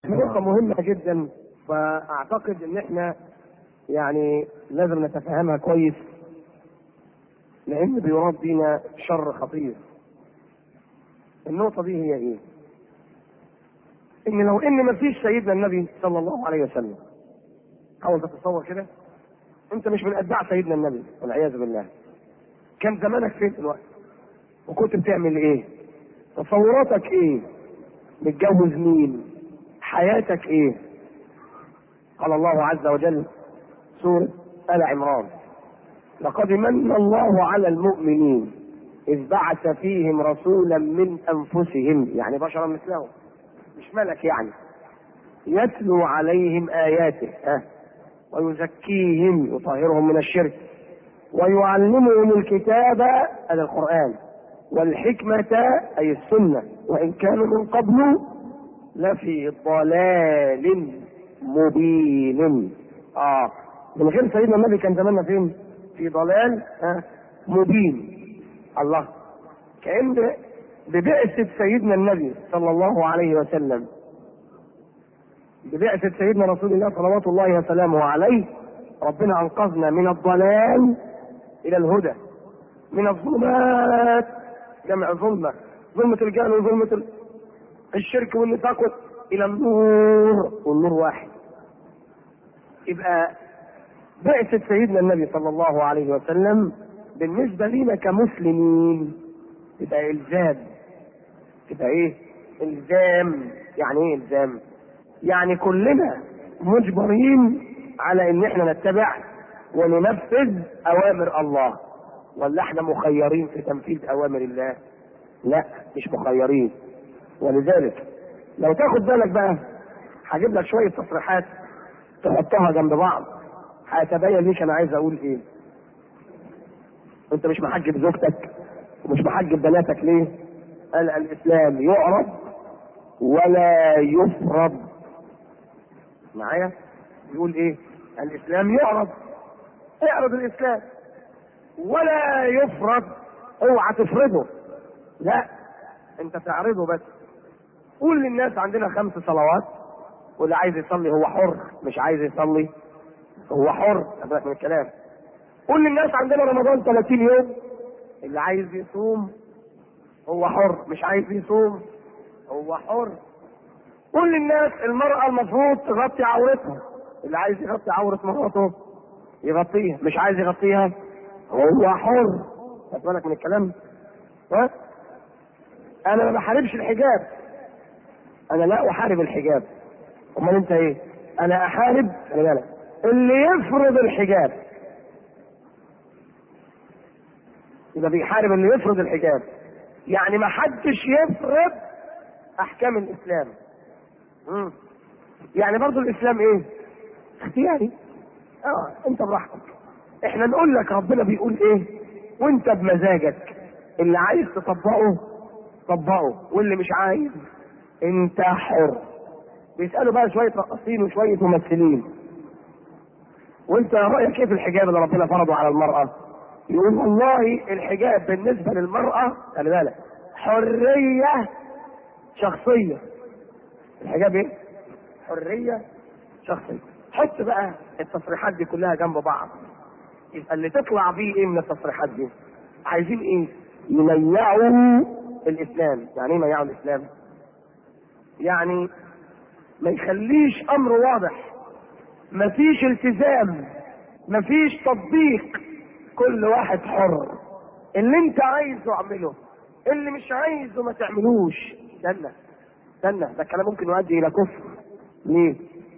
نقطة مهمة جدا فأعتقد إن إحنا يعني لازم نتفهمها كويس لأن بيراد بينا شر خطير. النقطة دي هي إيه؟ إن لو إن مفيش سيدنا النبي صلى الله عليه وسلم حاول تتصور كده أنت مش من أتباع سيدنا النبي والعياذ بالله. كان زمانك فين دلوقتي؟ وكنت بتعمل إيه؟ تصوراتك إيه؟ متجوز مين؟ حياتك ايه قال الله عز وجل سورة آل عمران لقد من الله على المؤمنين إذ بعث فيهم رسولا من أنفسهم يعني بشرا مثلهم مش ملك يعني يتلو عليهم آياته أه ويزكيهم يطهرهم من الشرك ويعلمهم الكتاب أي القرآن والحكمة أي السنة وإن كانوا من قبل لفي ضلال مبين اه من غير سيدنا النبي كان زماننا فين في ضلال آه مبين الله كأن ببعثة سيدنا النبي صلى الله عليه وسلم ببعثة سيدنا رسول الله صلوات الله وسلامه عليه ربنا أنقذنا من الضلال إلى الهدى من الظلمات جمع ظلمة ظلمة الجهل وظلمة الشرك والنفاق الى النور والنور واحد يبقى بعثة سيدنا النبي صلى الله عليه وسلم بالنسبة لنا كمسلمين تبقى إلزام تبقى إيه؟ إلزام يعني إيه إلزام؟ يعني كلنا مجبرين على إن إحنا نتبع وننفذ أوامر الله ولا إحنا مخيرين في تنفيذ أوامر الله؟ لا مش مخيرين ولذلك لو تاخد بالك بقى هجيب لك شويه تصريحات تحطها جنب بعض هيتبين ليك انا عايز اقول ايه انت مش محجب زوجتك ومش محجب بناتك ليه قال الاسلام يعرض ولا يفرض معايا يقول ايه الاسلام يعرض اعرض الاسلام ولا يفرض اوعى تفرضه لا انت تعرضه بس قول للناس عندنا خمس صلوات واللي عايز يصلي هو حر مش عايز يصلي هو حر بالك من الكلام قول للناس عندنا رمضان 30 يوم اللي عايز يصوم هو حر مش عايز يصوم هو حر قول للناس المرأة المفروض تغطي عورتها اللي عايز يغطي عورة مراته يغطيها مش عايز يغطيها هو حر خد بالك من الكلام ها انا ما بحاربش الحجاب انا لا احارب الحجاب امال انت ايه انا احارب خلي بالك اللي يفرض الحجاب يبقى بيحارب اللي يفرض الحجاب يعني ما حدش يفرض احكام الاسلام مم. يعني برضو الاسلام ايه اختياري اه انت براحتك احنا نقول لك ربنا بيقول ايه وانت بمزاجك اللي عايز تطبقه طبقه واللي مش عايز انت حر بيسالوا بقى شويه رقاصين وشويه ممثلين وانت رايك ايه في الحجاب اللي ربنا فرضه على المراه يقول والله الحجاب بالنسبه للمراه خلي بالك حريه شخصيه الحجاب ايه حريه شخصيه حط بقى التصريحات دي كلها جنب بعض يبقى اللي تطلع بيه ايه من التصريحات دي عايزين ايه يميعوا الاسلام يعني ايه يميعوا الاسلام يعني ما يخليش امر واضح مفيش التزام مفيش تطبيق كل واحد حر اللي انت عايزه اعمله اللي مش عايزه ما تعملوش استنى استنى ده الكلام ممكن يؤدي الى كفر ليه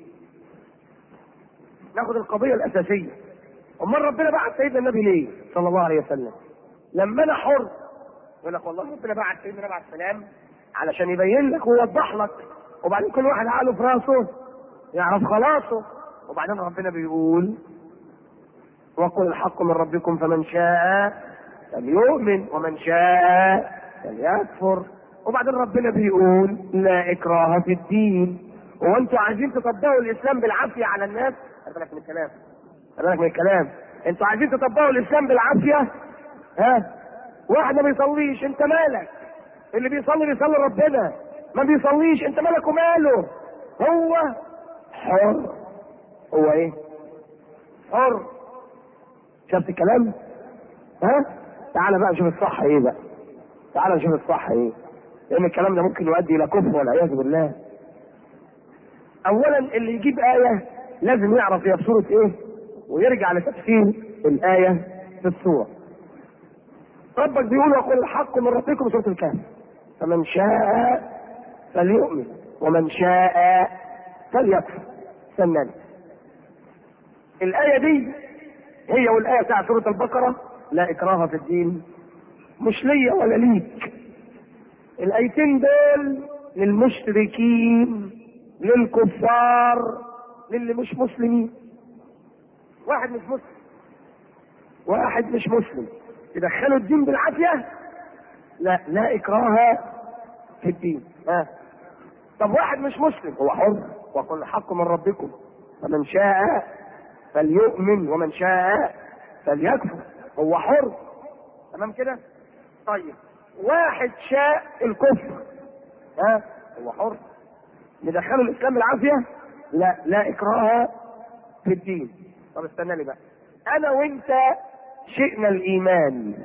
ناخد القضية الأساسية أمال ربنا بعت سيدنا النبي ليه؟ صلى الله عليه وسلم لما أنا حر يقول لك والله ربنا بعت سيدنا النبي عليه السلام علشان يبين لك ويوضح لك وبعدين كل واحد عقله في راسه يعرف خلاصه وبعدين ربنا بيقول وقل الحق من ربكم فمن شاء فليؤمن ومن شاء فليكفر وبعدين ربنا بيقول لا اكراه في الدين هو انتوا عايزين تطبقوا الاسلام بالعافيه على الناس خلي بالك من الكلام خلي بالك من الكلام انتوا عايزين تطبقوا الاسلام بالعافيه ها واحد ما بيصليش انت مالك اللي بيصلي بيصلي ربنا ما بيصليش انت مالك وماله هو حر هو ايه حر شفت الكلام ها تعال بقى نشوف الصح ايه بقى تعال نشوف الصح ايه لان الكلام ده ممكن يؤدي الى كفر والعياذ بالله اولا اللي يجيب ايه لازم يعرف هي في سوره ايه ويرجع لتفسير الايه في السوره ربك بيقول وقل الحق من ربكم سوره الكهف فمن شاء فليؤمن ومن شاء فليكفر استناني الآية دي هي والآية بتاع سورة البقرة لا إكراه في الدين مش ليا ولا ليك الآيتين دول للمشركين للكفار للي مش مسلمين واحد مش مسلم واحد مش مسلم يدخلوا الدين بالعافية لا لا إكراه في الدين ها طب واحد مش مسلم هو حر وقل الحق من ربكم فمن شاء فليؤمن ومن شاء فليكفر هو حر تمام كده طيب واحد شاء الكفر ها هو حر ندخله الاسلام بالعافيه لا لا اكراه في الدين طب استنى لي بقى انا وانت شئنا الايمان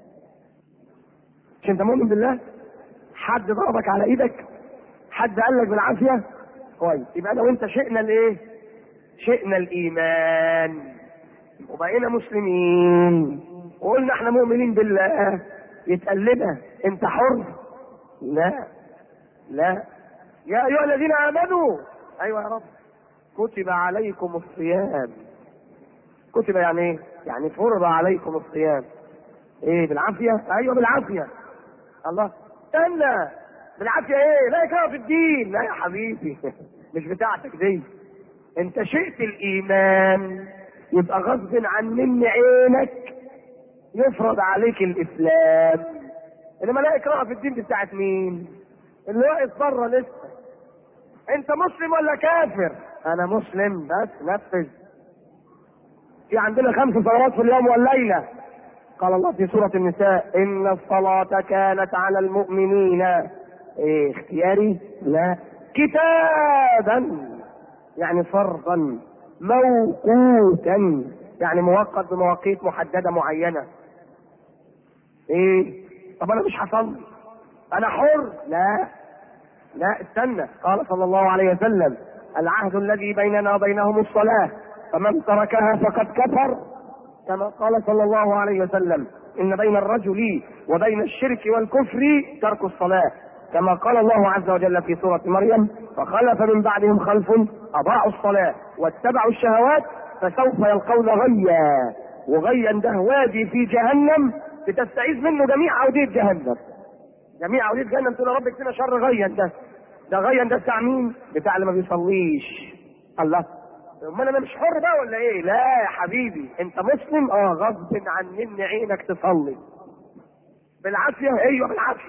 مش انت مؤمن بالله حد ضربك على ايدك حد قال لك بالعافيه كويس يبقى انا وانت شئنا الايه شئنا الايمان وبقينا مسلمين وقلنا احنا مؤمنين بالله يتقلبها انت حر لا لا يا ايها الذين امنوا ايوه يا رب كتب عليكم الصيام كتب يعني ايه يعني فرض عليكم الصيام ايه بالعافيه ايوه بالعافيه الله استنى بالعافيه ايه لا اكراه في الدين لا يا حبيبي مش بتاعتك دي انت شئت الايمان يبقى غصب عن من عينك يفرض عليك الاسلام انما لا اكراه في الدين دي بتاعت مين اللي واقف بره لسه انت مسلم ولا كافر انا مسلم بس نفذ في عندنا خمس صلوات في اليوم والليله قال الله في سورة النساء إن الصلاة كانت على المؤمنين إيه اختياري لا كتابا يعني فرضا موقوتا يعني موقت بمواقيت محددة معينة ايه طب انا مش هصلي انا حر لا لا استنى قال صلى الله عليه وسلم العهد الذي بيننا وبينهم الصلاة فمن تركها فقد كفر كما قال صلى الله عليه وسلم ان بين الرجل وبين الشرك والكفر ترك الصلاه كما قال الله عز وجل في سوره مريم فخلف من بعدهم خلف اضاعوا الصلاه واتبعوا الشهوات فسوف يلقون غيا وغيا ده وادي في جهنم بتستعيذ منه جميع اوديه جهنم جميع اوديه جهنم تقول يا رب اكفينا شر غيا ده ده غيا ده بتاع مين؟ بتاع اللي ما بيصليش الله امال انا مش حر بقى ولا ايه؟ لا يا حبيبي انت مسلم اه غصب عن من عينك تصلي. بالعافيه ايوه بالعافيه.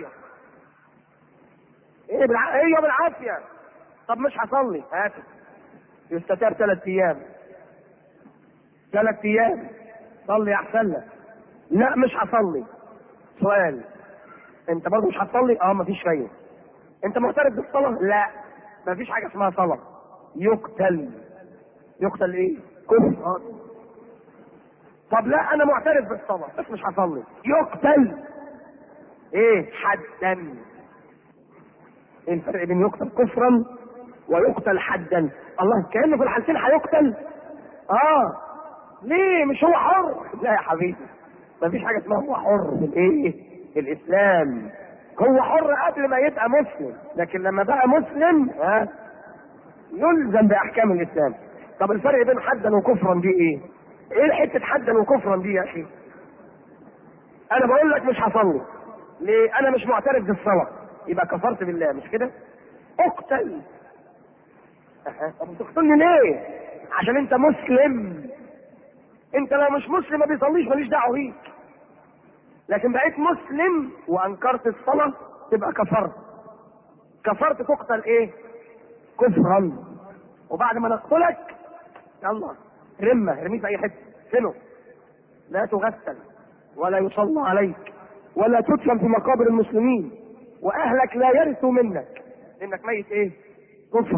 ايه بالع... ايوه بالعافيه. طب مش هصلي هات يستتاب ثلاث ايام. ثلاث ايام صلي احسن لك. لا مش هصلي. سؤال انت برضه مش هتصلي؟ اه مفيش فايده. انت معترف بالصلاه؟ لا مفيش حاجه اسمها صلاه. يقتل يقتل ايه؟ كفر طب لا انا معترف بالصلاة بس مش هصلي يقتل ايه؟ حدا ايه الفرق بين يقتل كفرا ويقتل حدا؟ الله كأنه في الحالتين هيقتل؟ اه ليه مش هو حر؟ لا يا حبيبي مفيش حاجة اسمها هو حر في الايه؟ في الاسلام هو حر قبل ما يبقى مسلم لكن لما بقى مسلم ها يلزم باحكام الاسلام طب الفرق بين حدا وكفرا دي ايه؟ ايه حته حدا وكفرا دي يا اخي؟ انا بقول لك مش هصلي. ليه؟ انا مش معترف بالصلاه. يبقى كفرت بالله مش كده؟ اقتل. أه. طب تقتلني ليه؟ عشان انت مسلم. انت لو مش مسلم ما بيصليش ماليش دعوه بيك. لكن بقيت مسلم وانكرت الصلاه تبقى كفرت. كفرت تقتل ايه؟ كفرا. وبعد ما نقتلك يلا رمه ارميه في اي حته فينه لا تغسل ولا يصلى عليك ولا تدفن في مقابر المسلمين واهلك لا يرثوا منك لانك ميت ايه كفرا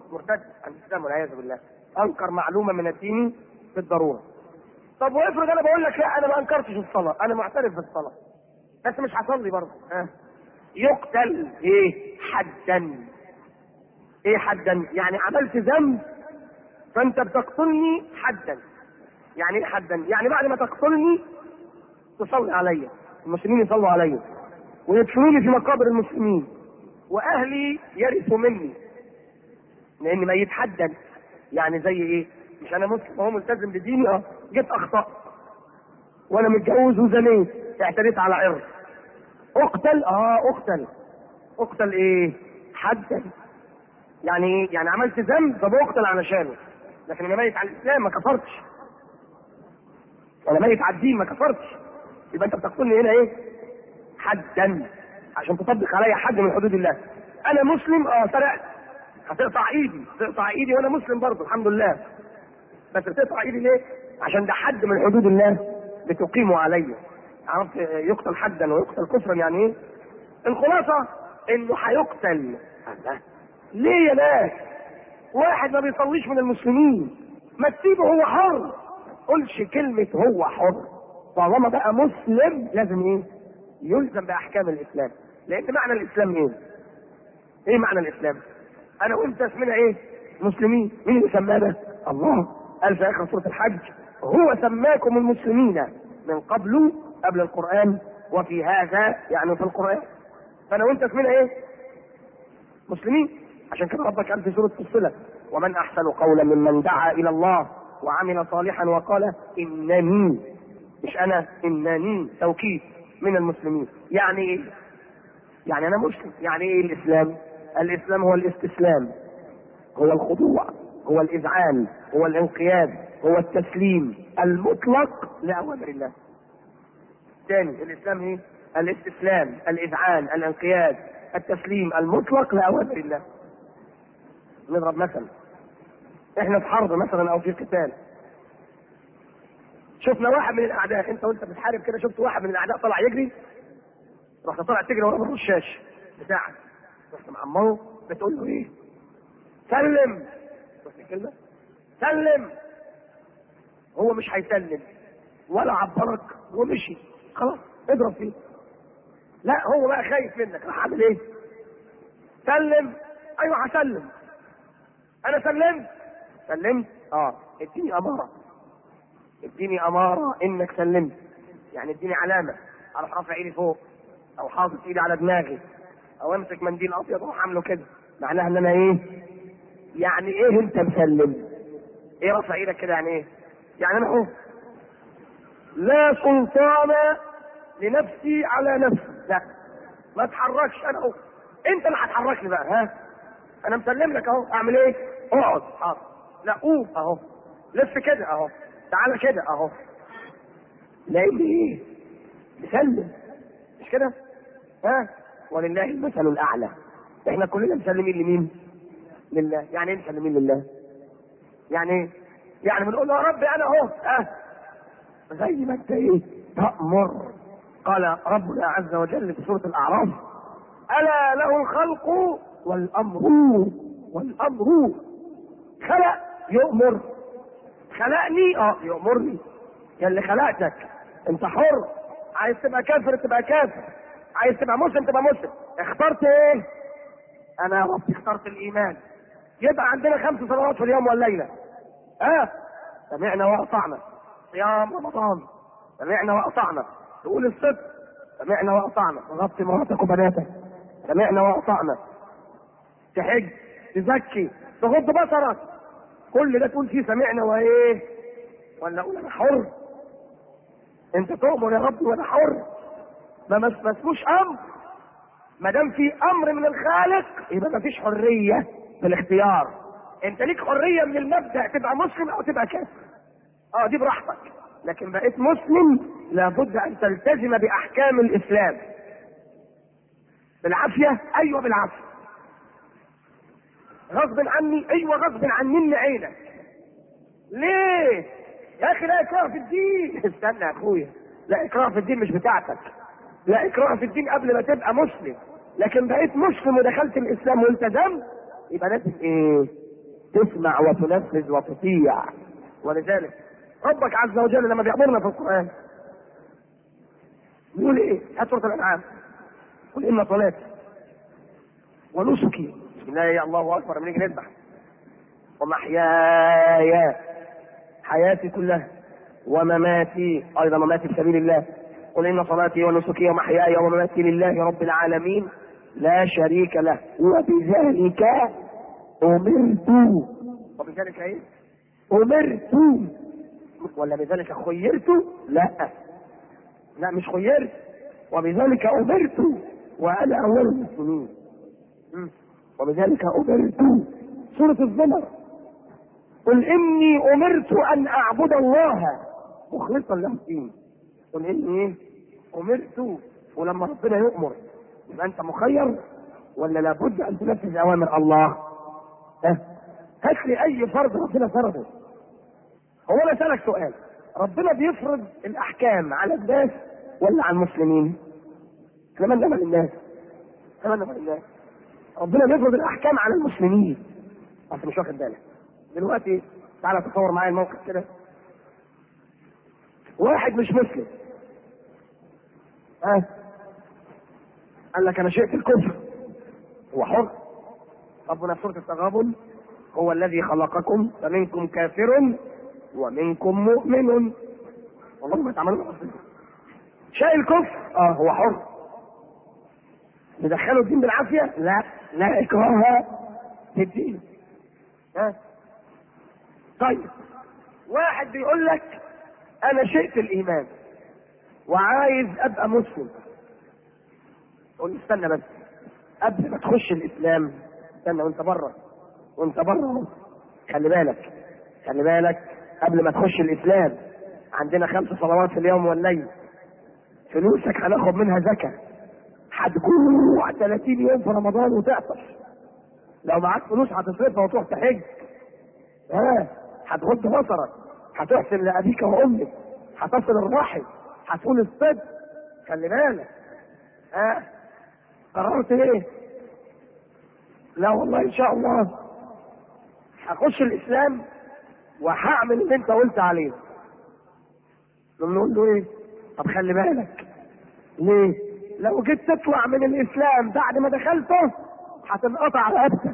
مرتد عن الاسلام والعياذ بالله انكر معلومه من الدين بالضروره طب وافرض انا بقول لك لا انا ما انكرتش الصلاه انا معترف بالصلاه بس مش هصلي برضه ها يقتل ايه حدا ايه حدا يعني عملت ذنب فانت بتقتلني حدا يعني ايه حدا يعني بعد ما تقتلني تصلي عليا المسلمين يصلوا عليا ويدفنوني في مقابر المسلمين واهلي يرثوا مني لان ميت حدا يعني زي ايه مش انا مسلم وهو ملتزم بديني اه جيت اخطا وانا متجوز وزنيت اعتديت على عرض اقتل اه اقتل اقتل ايه حدا يعني ايه يعني عملت ذنب طب اقتل علشانه لكن انا ميت على الاسلام ما كفرتش انا ميت على الدين ما كفرتش يبقى انت بتقتلني هنا ايه حدا عشان تطبق عليا حد من حدود الله انا مسلم اه سرقت هتقطع ايدي تقطع ايدي وانا مسلم برضه الحمد لله بس بتقطع ايدي ليه عشان ده حد من حدود الله بتقيمه عليا عرفت يقتل حدا ويقتل كفرا يعني ايه الخلاصه انه هيقتل ليه يا ناس واحد ما بيصليش من المسلمين ما تسيبه هو حر قلش كلمة هو حر طالما بقى مسلم لازم ايه يلزم باحكام الاسلام لان معنى الاسلام ايه ايه معنى الاسلام انا وانت اسمنا ايه مسلمين مين اللي سمانا الله قال في اخر سوره الحج هو سماكم المسلمين من قبل قبل القران وفي هذا يعني في القران فانا وانت اسمنا ايه مسلمين عشان كده ربك قال في سوره فصلت ومن احسن قولا ممن دعا الى الله وعمل صالحا وقال انني مش انا انني توكيد من المسلمين يعني ايه يعني انا مسلم يعني ايه الاسلام الاسلام هو الاستسلام هو الخضوع هو الاذعان هو الانقياد هو التسليم المطلق لاوامر الله ثاني الاسلام ايه الاستسلام الاذعان الانقياد التسليم المطلق لاوامر الله نضرب مثل احنا في حرب مثلا او في قتال شفنا واحد من الاعداء انت وانت بتحارب كده شفت واحد من الاعداء طلع يجري رحت طالع تجري وراه بالرشاش بتاعك رحت معمره بتقول له ايه؟ سلم شفت الكلمه؟ سلم هو مش هيسلم ولا عبرك ومشي خلاص اضرب فيه لا هو بقى خايف منك راح عامل ايه؟ سلم ايوه هسلم انا سلمت سلمت اه اديني اماره اديني اماره انك سلمت يعني اديني علامه اروح رافع ايدي فوق او حاطط ايدي على دماغي او امسك منديل ابيض واروح عامله كده معناها ان انا ايه يعني ايه انت مسلم ايه رافع ايدك كده يعني ايه يعني انا اهو لا سلطان لنفسي على نفسي لا ما اتحركش انا اهو انت اللي هتحركني بقى ها انا مسلم لك اهو اعمل ايه اقعد حاضر لا قوم اهو لف كده اهو تعالى كده اهو لان ايه مسلم مش كده ها ولله المثل الاعلى احنا كلنا مسلمين لمين لله يعني ايه مسلمين لله يعني ايه يعني بنقول له يا رب انا اهو ها زي ما انت ايه تأمر قال ربنا عز وجل في سورة الأعراف ألا له الخلق والأمر والأمر خلق يؤمر خلقني اه يؤمرني يا اللي خلقتك انت حر عايز تبقى كافر تبقى كافر عايز تبقى مسلم تبقى مسلم اخترت ايه انا يا رب اخترت الايمان يبقى عندنا خمس صلوات في اليوم والليله اه سمعنا واطعنا صيام رمضان سمعنا واطعنا تقول الصدق سمعنا واطعنا تغطي مراتك وبناتك سمعنا واطعنا تحج تزكي تغض بصرك كل ده تقول فيه سمعنا وايه ولا اقول انا حر انت تؤمر يا رب وانا حر ما ما اسموش امر ما دام في امر من الخالق يبقى ما فيش حريه في الاختيار انت ليك حريه من المبدا تبقى مسلم او تبقى كافر اه دي براحتك لكن بقيت مسلم لابد ان تلتزم باحكام الاسلام بالعافيه ايوه بالعافيه غصب عني ايوه غصب عن من عينك ليه يا اخي لا اكراه في الدين استنى يا اخويا لا اكراه في الدين مش بتاعتك لا اكراه في الدين قبل ما تبقى مسلم لكن بقيت مسلم ودخلت الاسلام والتزمت يبقى لازم ايه تسمع وتنفذ وتطيع ولذلك ربك عز وجل لما بيأمرنا في القرآن يقول ايه؟ هات سورة الأنعام قل إن صلاتي ونسكي بسم الله يا الله أكبر لما نيجي نذبح ومحياي حياتي كلها ومماتي أيضا مماتي في سبيل الله قل إن صلاتي ونسكي ومحياي ومماتي لله رب العالمين لا شريك له وبذلك أمرت وبذلك إيه؟ أمرت ولا بذلك خيرت؟ لا لا مش خيرت وبذلك أمرت وأنا أول المسلمين م. وبذلك أمرت سورة الزمر قل إني أمرت أن أعبد الله مخلصا له الدين قل إني إيه؟ أمرت ولما ربنا يؤمر يبقى أنت مخير ولا لابد أن تنفذ أوامر الله؟ ها؟ هات لي أي فرض ربنا فرضه هو أنا أسألك سؤال ربنا بيفرض الأحكام على الناس ولا على المسلمين؟ احنا مالنا مال الناس؟ احنا مالنا مال الناس؟ ربنا بيفرض الأحكام على المسلمين أنت مش واخد بالك دلوقتي تعالى تصور معايا الموقف كده واحد مش مسلم ها قال لك انا شئت الكفر هو حر ربنا في سوره التغابن هو الذي خلقكم فمنكم كافر ومنكم مؤمن والله ما تعملوا شاء الكفر اه هو حر ندخله الدين بالعافيه لا لا اكراه في الدين ها طيب واحد بيقول لك انا شئت الايمان وعايز ابقى مسلم قول استنى بس قبل ما تخش الاسلام استنى وانت بره وانت بره خلي بالك خلي بالك قبل ما تخش الاسلام عندنا خمس صلوات في اليوم والليل فلوسك هناخد منها زكاه هتجوع 30 يوم في رمضان وتعطش لو معاك فلوس هتصرفها وتروح تحج ها هتغض بصرك هتحسن لابيك وامك هتصل الرحم هتقول الصدق خلي بالك ها قررت ايه لا والله ان شاء الله هخش الاسلام وهعمل اللي انت قلت عليه نقول له ايه طب خلي بالك ليه لو جيت تطلع من الاسلام بعد ما دخلته هتنقطع رقبتك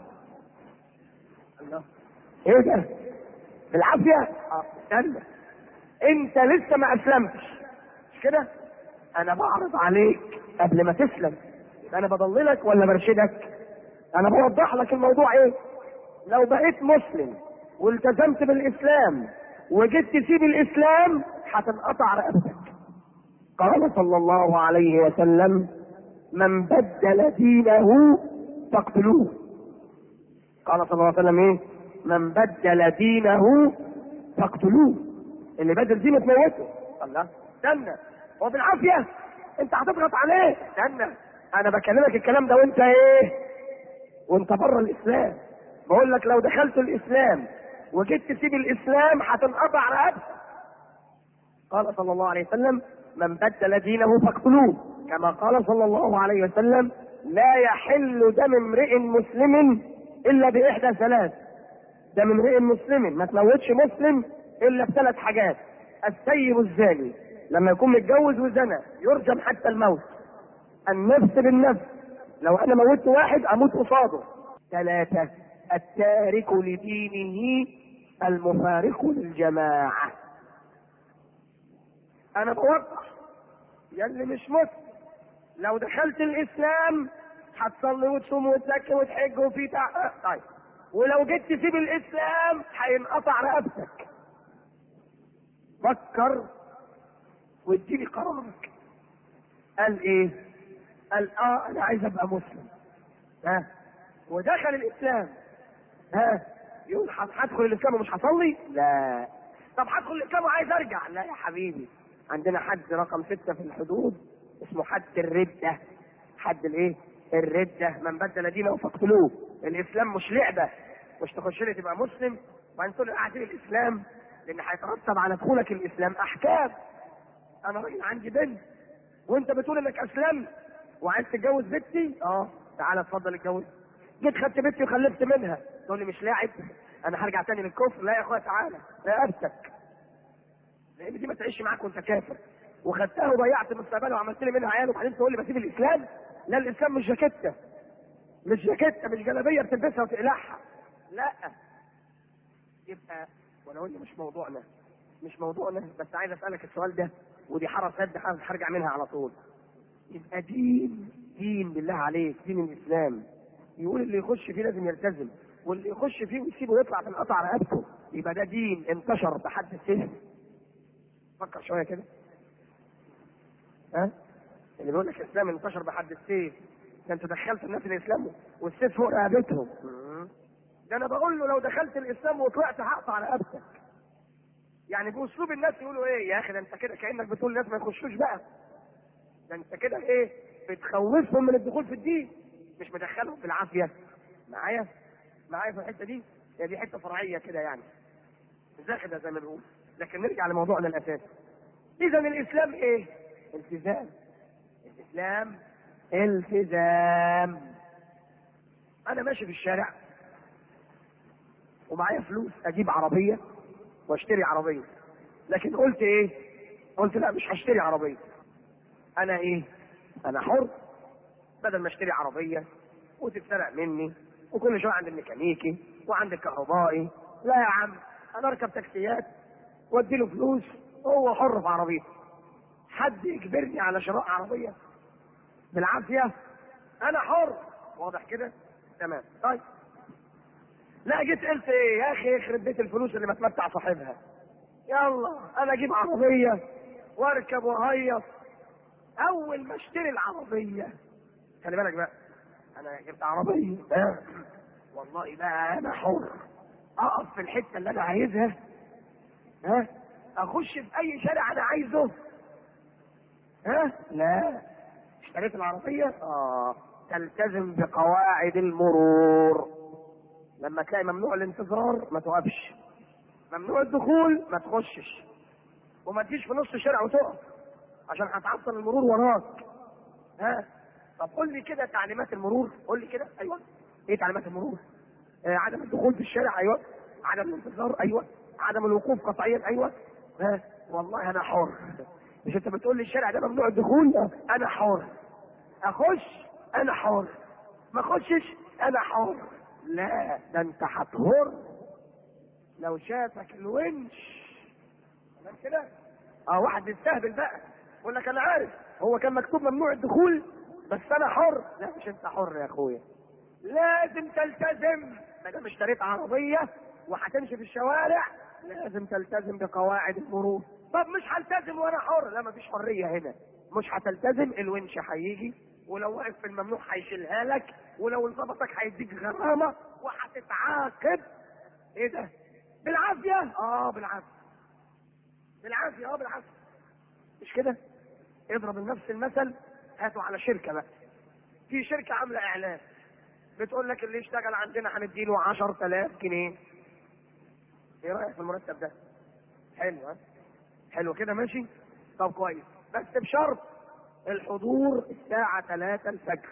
الله ايه ده بالعافيه اه استنى انت لسه ما اسلمتش مش كده انا بعرض عليك قبل ما تسلم انا بضللك ولا برشدك انا بوضح لك الموضوع ايه لو بقيت مسلم والتزمت بالاسلام وجيت تسيب الاسلام هتنقطع رقبتك قال صلى الله عليه وسلم من بدل دينه فاقتلوه قال صلى الله عليه وسلم ايه من بدل دينه فاقتلوه اللي بدل دينه تموته الله استنى هو بالعافيه انت هتضغط عليه استنى انا بكلمك الكلام ده وانت ايه وانت بره الاسلام بقول لك لو دخلت الاسلام وجيت تسيب الاسلام هتنقطع رقبتك قال صلى الله عليه وسلم من بدل دينه فاقتلوه كما قال صلى الله عليه وسلم لا يحل دم امرئ مسلم الا باحدى ثلاث دم امرئ مسلم ما تموتش مسلم الا بثلاث حاجات السيب الزاني لما يكون متجوز وزنى يرجم حتى الموت النفس بالنفس لو انا موتت واحد اموت قصاده ثلاثة التارك لدينه المفارق للجماعة انا بوضح يلي مش مسلم لو دخلت الاسلام هتصلي وتصوم وتزكي وتحج وفي تع... طيب ولو جيت تسيب الاسلام هينقطع رقبتك فكر واديني قرارك قال ايه قال اه انا عايز ابقى مسلم ها ودخل الاسلام ها يقول هدخل الاسلام ومش هصلي لا طب هدخل الاسلام وعايز ارجع لا يا حبيبي عندنا حد رقم ستة في الحدود اسمه حد الردة حد الايه الردة من بدل دينه فاقتلوه الاسلام مش لعبة مش تخش لي تبقى مسلم وبعدين تقول قاعدين الاسلام لان هيترتب على دخولك الاسلام احكام انا راجل عندي بنت وانت بتقول انك اسلمت وعايز تتجوز بنتي اه تعالى اتفضل اتجوز جيت خدت بنتي وخلفت منها تقول لي مش لاعب انا هرجع تاني للكفر لا يا اخويا تعالى رقبتك لان دي ما تعيش معاك وانت كافر وخدتها وضيعت مستقبلها وعملت لي منها عيال وبعدين تقول لي بسيب الاسلام لا الاسلام مش جاكيته مش جاكيته مش جلابيه بتلبسها وتقلعها لا يبقى ولو انه مش موضوعنا مش موضوعنا بس عايز اسالك السؤال ده ودي حرس قد هرجع منها على طول يبقى دين دين بالله عليك دين الاسلام يقول اللي يخش فيه لازم يلتزم واللي يخش فيه ويسيبه يطلع تنقطع رقبته يبقى ده دين انتشر بحد السيف فكر شويه كده ها اللي بيقول لك الاسلام انتشر بحد السيف ده انت دخلت الناس الاسلام والسيف فوق رقبتهم ده انا بقول له لو دخلت الاسلام وطلعت هقطع رقبتك يعني باسلوب الناس يقولوا ايه يا اخي ده انت كده كانك بتقول الناس ما يخشوش بقى ده انت كده ايه بتخوفهم من الدخول في الدين مش مدخلهم بالعافيه معايا معايا في الحته دي هي دي حته فرعيه كده يعني زاخده زي ما بنقول لكن نرجع لموضوعنا الاساسي اذا الاسلام ايه التزام الاسلام التزام انا ماشي في الشارع ومعايا فلوس اجيب عربيه واشتري عربيه لكن قلت ايه قلت لا مش هشتري عربيه انا ايه انا حر بدل ما اشتري عربيه وتتسرق مني وكل شويه عند الميكانيكي وعند الكهربائي لا يا عم انا اركب تاكسيات وادي له فلوس وهو حر في عربيته حد يجبرني على شراء عربيه بالعافيه انا حر واضح كده تمام طيب لا جيت قلت ايه يا اخي يخرب بيت الفلوس اللي ما تمتع صاحبها يلا انا اجيب عربيه واركب وهيص اول ما اشتري العربيه خلي بالك بقى انا جبت عربيه آه. والله بقى انا حر اقف في الحته اللي انا عايزها ها اخش في اي شارع انا عايزه ها لا اشتريت العربيه اه تلتزم بقواعد المرور لما تلاقي ممنوع الانتظار ما توقفش ممنوع الدخول ما تخشش وما تجيش في نص الشارع وتقف عشان هتعطل المرور وراك ها طب قول لي كده تعليمات المرور قول لي كده ايوه ايه تعليمات المرور آه عدم الدخول في الشارع ايوه عدم الانتظار ايوه عدم الوقوف قطعيا ايوه ها والله انا حر مش انت بتقول لي الشارع ده ممنوع الدخول انا حر اخش انا حر ما اخشش انا حر لا ده انت هتهر لو شافك الونش تمام كده اه واحد يستهبل بقى يقول لك انا عارف هو كان مكتوب ممنوع الدخول بس انا حر لا مش انت حر يا اخويا لازم تلتزم ما دام اشتريت عربيه وهتمشي في الشوارع لازم تلتزم بقواعد المرور طب مش هلتزم وانا حر لا مفيش حريه هنا مش هتلتزم الونش هيجي ولو واقف في الممنوع هيشيلها لك ولو انضبطك هيديك غرامه وهتتعاقب ايه ده بالعافيه اه بالعافيه بالعافيه اه بالعافيه مش كده اضرب لنفس المثل هاتوا على شركه بقى في شركه عامله اعلان بتقول لك اللي يشتغل عندنا هنديله 10000 جنيه ايه رايك في المرتب ده حلو ها حلو كده ماشي طب كويس بس بشرط الحضور الساعة 3 الفجر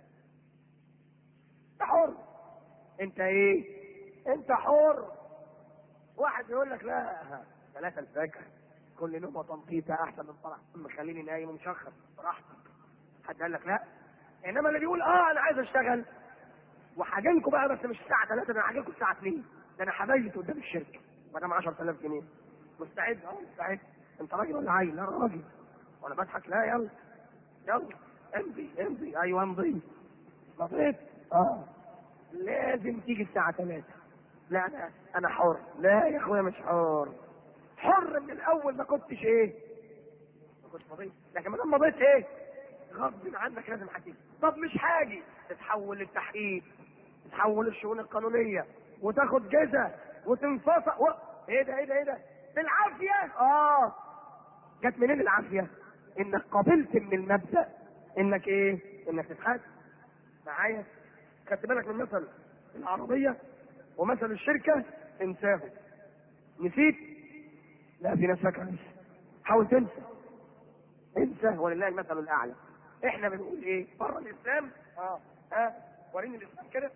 انت حر انت ايه انت حر واحد يقول لك لا 3 الفجر كل نومه تنطيطه احسن من طلع خليني نايم ومشخص براحتك حد قال لك لا انما اللي بيقول اه انا عايز اشتغل وهاجي لكم بقى بس مش الساعه 3 ده انا هاجي لكم الساعه 2 ده انا هبيت قدام الشركه ما دام 10000 جنيه مستعد اه مستعد انت راجل ولا عيل؟ لا راجل وانا بضحك لا يلا يلا امضي امضي ايوه امضي مضيت اه لازم تيجي الساعه 3 لا انا انا حر لا يا اخويا مش حر حر من الاول ما كنتش ايه ما كنتش مضيت لكن ما دام مضيت ايه غصب عنك لازم هتيجي طب مش حاجي تتحول للتحقيق تتحول للشؤون القانونيه وتاخد جزء وتنفصل و... ايه ده ايه ده ايه ده بالعافيه اه جت منين العافيه انك قبلت من المبدا انك ايه انك تتحاسب معايا خدت بالك من مثل العربيه ومثل الشركه انساه نسيت لا في ناس فاكره لسه حاول تنسى انسى ولله المثل الاعلى احنا بنقول ايه بره الاسلام اه اه وريني الاسلام كده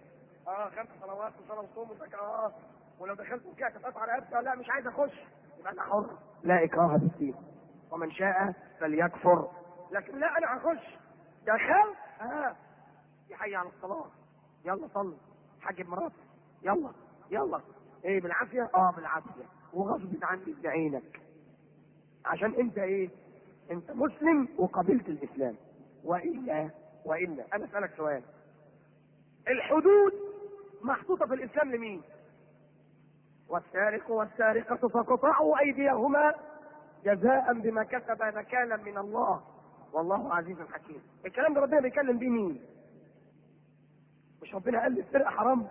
اه خمس صلوات وصلاه وصوم وزكاه اه ولو دخلت وكعت تقطع رقبتي لا مش عايز اخش يبقى انا حر لا اكراه في الدين ومن شاء فليكفر لكن لا انا هخش دخلت اه يحيي على الصلاه يلا صلي حاجب مراتك يلا يلا ايه بالعافيه اه بالعافيه وغصب عني بعينك عشان انت ايه انت مسلم وقبلت الاسلام والا والا انا اسالك سؤال الحدود محطوطه في الاسلام لمين والسارق والسارقة فقطعوا أيديهما جزاء بما كسب نكالا من الله والله عزيز حكيم الكلام ده ربنا بيتكلم بيه مين مش ربنا قال السرقة حرام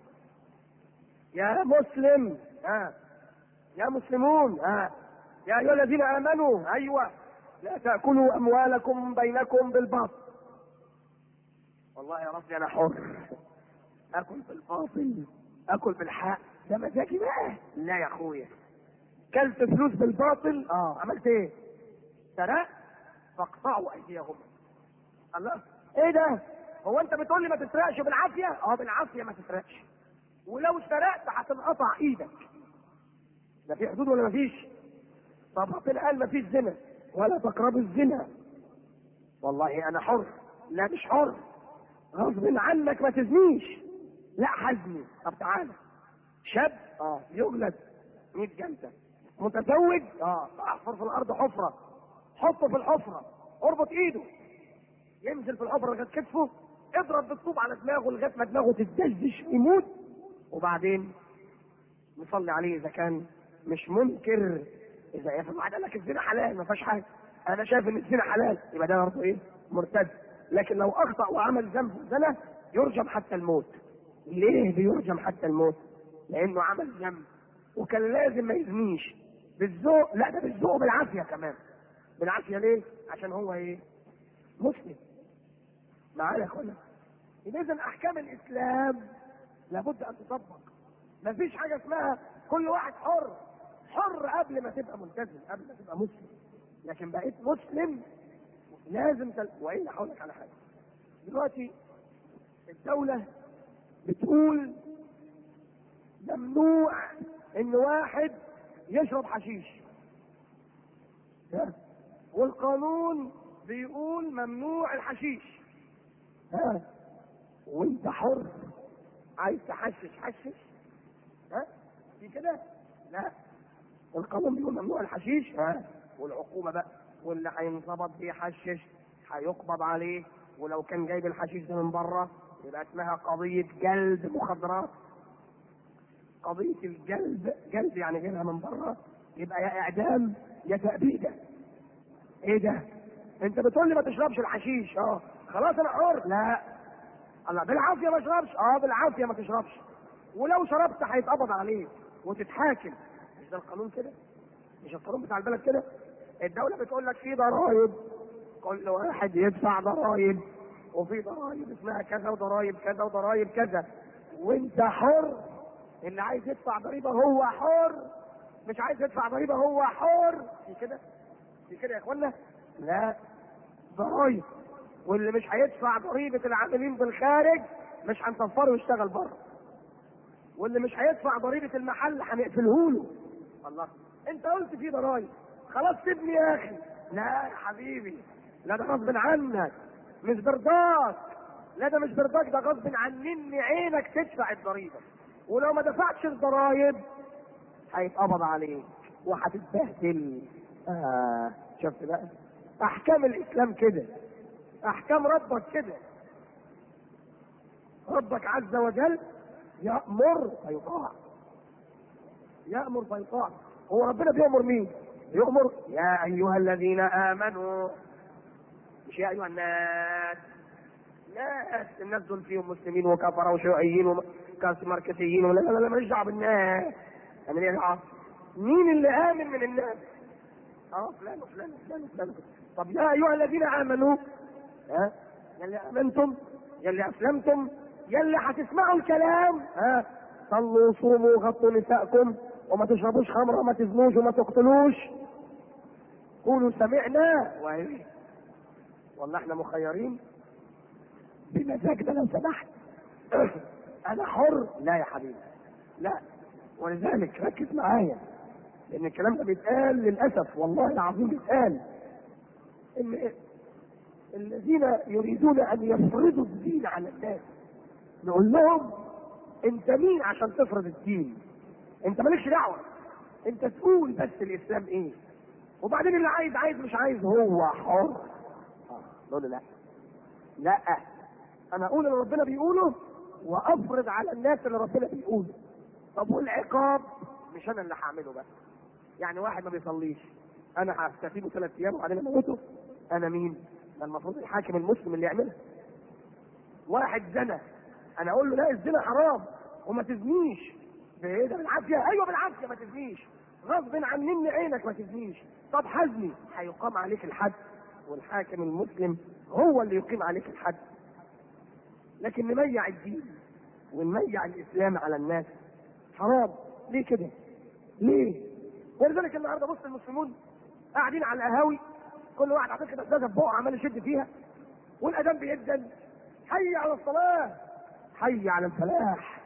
يا مسلم ها يا مسلمون ها يا أيها الذين آمنوا أيوة لا تأكلوا أموالكم بينكم بالباطل والله يا ربي أنا حر أكل بالباطل أكل بالحق ده مزاجي بقى لا يا أخويا كلت فلوس بالباطل اه عملت ايه؟ سرقت فاقطعوا ايديهم الله ايه ده؟ هو انت بتقول لي ما تسرقش بالعافيه؟ اه بالعافيه ما تسرقش ولو سرقت هتنقطع ايدك ده في حدود ولا مفيش؟ طب ربنا قال مفيش زنا ولا تقربوا الزنا والله انا حر لا مش حر غصب عنك ما تزنيش لا حزني طب تعالى شاب اه يجلد 100 جلده متزوج اه احفر في الارض حفره حطه في الحفره اربط ايده ينزل في الحفره لغايه كتفه اضرب بالطوب على دماغه لغايه ما دماغه تتدشدش يموت وبعدين نصلي عليه اذا كان مش منكر اذا يا واحد قال لك الزنا حلال ما فيهاش حاجه انا شايف ان الزنا حلال يبقى ده برضه ايه مرتد لكن لو اخطا وعمل ذنب زنا يرجم حتى الموت ليه بيرجم حتى الموت لانه عمل ذنب وكان لازم ما يزنيش بالذوق لا ده بالذوق بالعافيه كمان بالعافيه ليه عشان هو ايه مسلم معانا يا اخوانا اذا احكام الاسلام لابد ان تطبق مفيش حاجه اسمها كل واحد حر حر قبل ما تبقى ملتزم قبل ما تبقى مسلم لكن بقيت مسلم لازم تل... والا هقول لك على حاجه دلوقتي الدوله بتقول ممنوع ان واحد يشرب حشيش ها؟ والقانون بيقول ممنوع الحشيش ها وانت حر عايز تحشش حشش ها في كده لا القانون بيقول ممنوع الحشيش ها والعقوبه بقى واللي هينظبط بيحشش هيقبض عليه ولو كان جايب الحشيش ده من بره يبقى اسمها قضيه جلد مخدرات قضيه الجلد جلد يعني جايبها من بره يبقى يا اعدام يا تأبيدة ايه ده انت بتقول لي ما تشربش الحشيش اه خلاص انا حر لا الله بالعافيه ما اشربش اه بالعافيه ما تشربش ولو شربت هيتقبض عليك وتتحاكم مش ده القانون كده مش القانون بتاع البلد كده الدولة بتقول لك في ضرائب كل واحد يدفع ضرائب وفي ضرائب اسمها كذا وضرائب كذا وضرائب كذا وانت حر اللي عايز يدفع ضريبة هو حر مش عايز يدفع ضريبة هو حر في كده في كده يا اخوانا لا ضرائب واللي مش هيدفع ضريبة العاملين بالخارج مش هنصفره ويشتغل بره واللي مش هيدفع ضريبة المحل هنقفله له الله انت قلت في ضرائب خلاص سيبني يا اخي لا يا حبيبي لا ده غصب عنك مش برضاك لا ده مش برضاك ده غصب عني عينك تدفع الضريبة ولو ما دفعتش الضرايب هيتقبض عليك وهتتبهدل آه شفت بقى احكام الاسلام كده احكام ربك كده ربك عز وجل يأمر فيطاع يأمر فيطاع هو ربنا بيأمر مين؟ يؤمر يا أيها الذين آمنوا مش يا أيها الناس ناس الناس دول فيهم مسلمين وكفرة وشيوعيين وماركسيين ولا لا لا لا ماليش دعوة بالناس أنا ليه دعوة؟ مين اللي آمن من الناس؟ اه فلان وفلان وفلان وفلان طب يا أيها الذين آمنوا ها يا اللي آمنتم يا اللي أسلمتم يا اللي هتسمعوا الكلام ها صلوا وصوموا وغطوا نساءكم وما تشربوش خمر وما تزنوش وما تقتلوش قولوا سمعنا وايه والله احنا مخيرين بمزاجنا لو سمحت انا حر لا يا حبيبي لا ولذلك ركز معايا لان الكلام ده بيتقال للاسف والله العظيم بيتقال ان الذين يريدون ان يفرضوا الدين على الناس نقول لهم انت مين عشان تفرض الدين انت مالكش دعوه انت تقول بس الاسلام ايه وبعدين اللي عايز عايز مش عايز هو حر نقول له لا لا انا اقول اللي ربنا بيقوله وافرض على الناس اللي ربنا بيقوله طب والعقاب مش انا اللي هعمله بقى يعني واحد ما بيصليش انا هستفيده ثلاث ايام وبعدين اموته انا مين؟ ده المفروض الحاكم المسلم اللي يعملها واحد زنى انا اقول له لا الزنا حرام وما تزنيش بايه ده بالعافيه ايوه بالعافيه ما تزنيش غصب عن من عينك ما تزنيش طب حزني هيقام عليك الحد والحاكم المسلم هو اللي يقيم عليك الحد لكن نميع الدين ونميع الاسلام على الناس حرام ليه كده ليه ولذلك النهارده بص المسلمون قاعدين على القهاوي كل واحد عامل كده ازازه في بقه عمال يشد فيها والاذان بيدن حي على الصلاه حي على الفلاح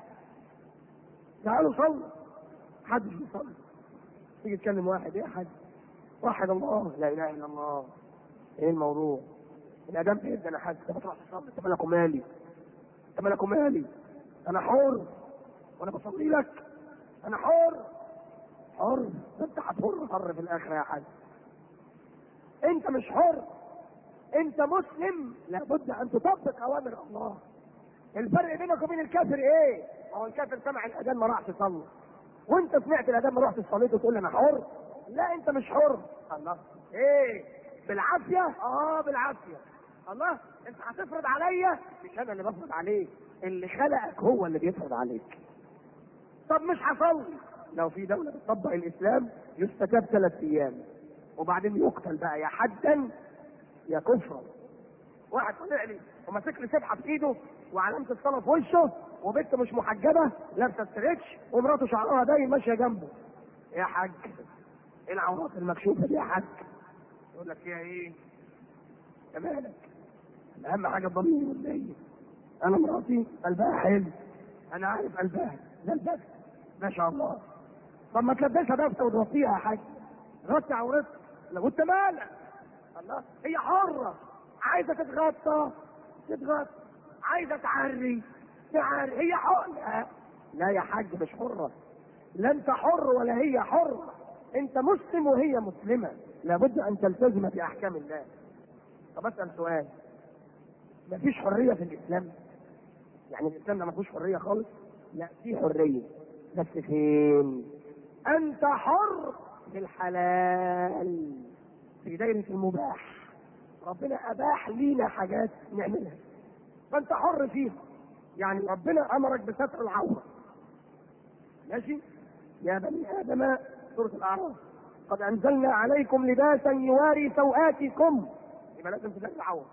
تعالوا صلوا حد مش بيصلي تيجي تكلم واحد ايه يا حد وحد الله لا اله الا الله ايه الموضوع الاذان بيدن يا حد انت بتروح تصلي انت مالك ومالي انت مالك ومالي انا حر وانا بصلي لك انا حر حر ده انت هتحر حر في الاخره يا حاج انت مش حر انت مسلم لابد ان تطبق اوامر الله الفرق بينك وبين الكافر ايه هو الكافر سمع الاذان ما راحش يصلي وانت سمعت الاذان ما رحتش صليت وتقول انا حر لا انت مش حر الله ايه بالعافيه اه بالعافيه الله انت هتفرض عليا مش انا اللي بفرض عليك اللي خلقك هو اللي بيفرض عليك طب مش هصلي لو في دولة بتطبق الإسلام يستتاب ثلاث أيام وبعدين يقتل بقى يا حدا يا كفرا واحد طلع لي وماسك لي سبحة في إيده وعلامة الصلاة في وشه وبنت مش محجبة لابسة ستريتش ومراته شعرها باين ماشية جنبه يا حاج ايه العورات المكشوفة دي يا حاج يقول لك فيها ايه؟ يا مالك اهم حاجة الضمير والنية انا مراتي قلبها حلو انا عارف قلبها لبست ما شاء الله طب ما تلبسها بس وتغطيها يا حاج غطي عورتها لو انت مالك الله هي حرة عايزة تتغطى تتغطى عايزة تعري تعري هي حرة لا يا حاج مش حرة لا انت حر ولا هي حرة انت مسلم وهي مسلمة لابد ان تلتزم باحكام الله طب اسال سؤال مفيش حرية في الاسلام يعني الاسلام ده ما فيهوش حرية خالص لا في حرية بس فين انت حر في الحلال في دايرة المباح ربنا اباح لينا حاجات نعملها فانت حر فيها يعني ربنا امرك بستر العورة ماشي يا بني ادم سورة الاعراف قد انزلنا عليكم لباسا يواري سوآتكم يبقى لازم تدري العورة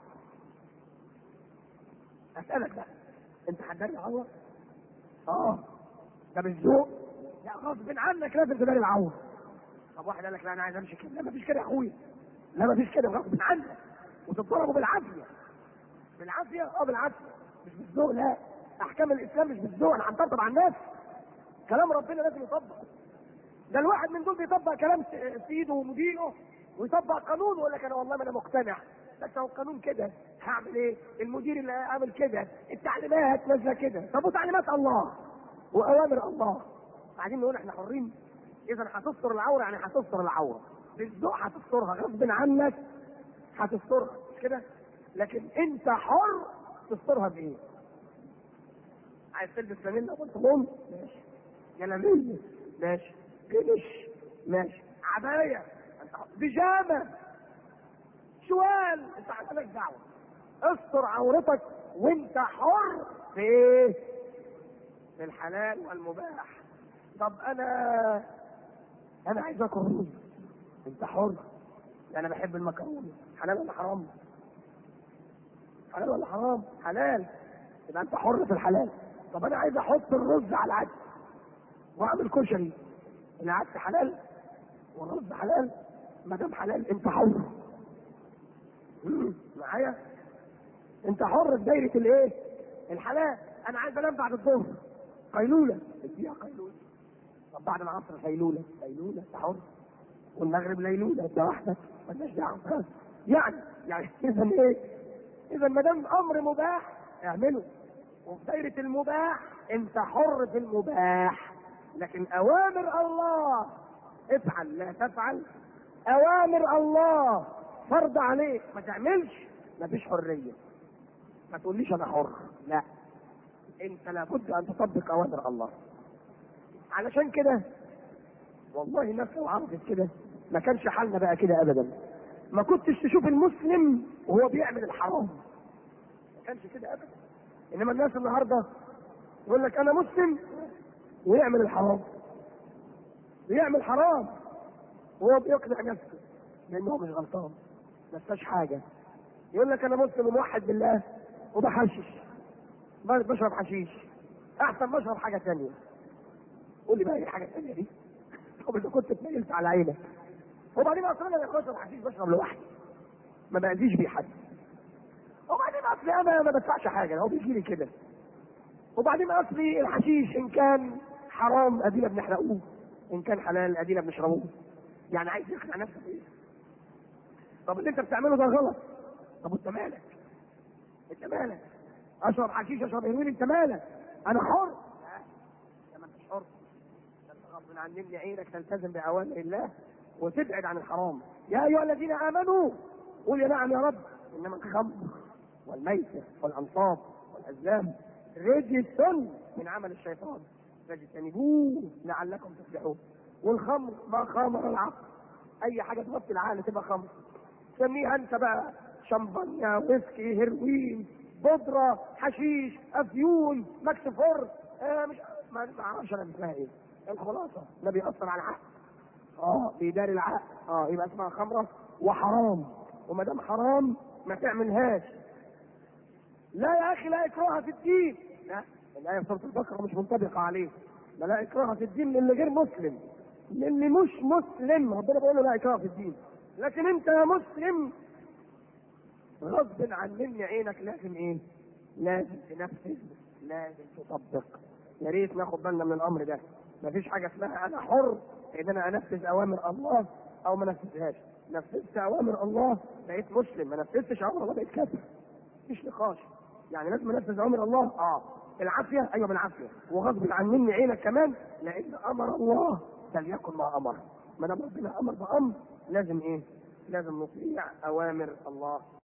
اسألك بقى انت هتدري العورة؟ اه ده بالذوق لا غصب عنك لازم تداري العور طب واحد قال لك لا انا عايز امشي كده لا مفيش كده يا اخويا لا مفيش كده غصب عنك وتتضربوا بالعافيه بالعافيه اه بالعافيه مش بالذوق لا احكام الاسلام مش بالذوق انا هنطبق على الناس كلام ربنا لازم يطبق ده الواحد من دول بيطبق كلام سيده ومديره ويطبق قانون ويقول لك انا والله ما انا مقتنع بس هو القانون كده هعمل ايه؟ المدير اللي عامل كده، التعليمات نازله كده، طب وتعليمات الله واوامر الله بعدين نقول احنا حرين اذا هتستر العوره يعني هتستر العوره بالذوق هتسترها غصب عنك هتسترها مش كده لكن انت حر تسترها بايه عايز تلبس فانيلا بنطلون ماشي جلابيه ماشي كلش ماشي عبايه انت حر. بيجامه شوال انت مالك دعوه استر عورتك وانت حر في ايه في الحلال والمباح طب انا انا عايز اكل رز انت حر انا بحب المكرونه حلال ولا حرام حلال ولا حرام حلال يبقى انت حر في الحلال طب انا عايز احط الرز على العدس واعمل كشري العدس حلال والرز حلال ما دام حلال انت حر معايا انت حر في دايره الايه الحلال انا عايز انام بعد الظهر قيلوله اديها قيلوله طب بعد العصر قيلوله قيلوله انت حر والمغرب ليلوله انت وحدك مالناش دعوه يعني يعني اذا ايه؟ اذا ما دام امر مباح اعمله وفي دايره المباح انت حر في المباح لكن اوامر الله افعل لا تفعل اوامر الله فرض عليك ما تعملش مفيش حريه ما تقوليش انا حر لا انت لابد ان تطبق اوامر الله علشان كده والله الناس لو عرفت كده ما كانش حالنا بقى كده ابدا ما كنتش تشوف المسلم وهو بيعمل الحرام ما كانش كده ابدا انما الناس النهارده يقول لك انا مسلم ويعمل الحرام ويعمل حرام وهو بيقنع نفسه لانه هو مش غلطان ما فيهاش حاجه يقول لك انا مسلم وموحد بالله وبحشش بشرب حشيش احسن ما اشرب حاجه ثانيه قول لي بقى ايه الحاجه الثانيه دي طب انت كنت اتنقلت على عينك وبعدين اصلا انا بشرب حشيش بشرب لوحدي ما باذيش بيه حد وبعدين اصلي انا ما بدفعش حاجه هو بيجي لي كده وبعدين اصلي الحشيش ان كان حرام ادينا بنحرقوه ان كان حلال ادينا بنشربوه يعني عايز يقنع نفسه بايه طب اللي انت بتعمله ده غلط طب انت مالك انت مالك اشرب حشيش اشرب هيروين انت مالك انا حر لا انت ما انتش حر انت غصب عن مني عينك تلتزم باوامر الله وتبعد عن الحرام يا ايها الذين امنوا قول يا نعم يا رب انما الخمر والميسر والانصاب والازلام رجس من عمل الشيطان فاجتنبوه لعلكم تفلحون والخمر ما خمر العقل اي حاجه تغطي العقل تبقى خمر سميها انت بقى شمبانيا ويسكي هيروين بودره حشيش افيون ماكس فور آه مش ما ما اعرفش انا اسمها ايه الخلاصه ده بيأثر على العقل اه بيداري العقل اه يبقى اسمها خمره وحرام وما دام حرام ما تعملهاش لا يا اخي لا اكراه في الدين لا الايه في سوره البقره مش منطبقه عليه لا لا اكراه في الدين للي غير مسلم للي مش مسلم ربنا بيقول له لا اكراه في الدين لكن انت يا مسلم غصب عن مني عينك لازم ايه؟ لازم تنفذ لازم تطبق يا ريت ناخد بالنا من الامر ده مفيش حاجه اسمها انا حر ان انا انفذ اوامر الله او ما انفذهاش نفذت اوامر الله بقيت مسلم ما نفذتش اوامر الله بقيت كافر مفيش نقاش يعني لازم انفذ اوامر الله اه بالعافيه ايوه بالعافيه وغصب عن مني عينك كمان لان امر الله فليكن ما امر ما دام ربنا امر بامر لازم ايه؟ لازم نطيع اوامر الله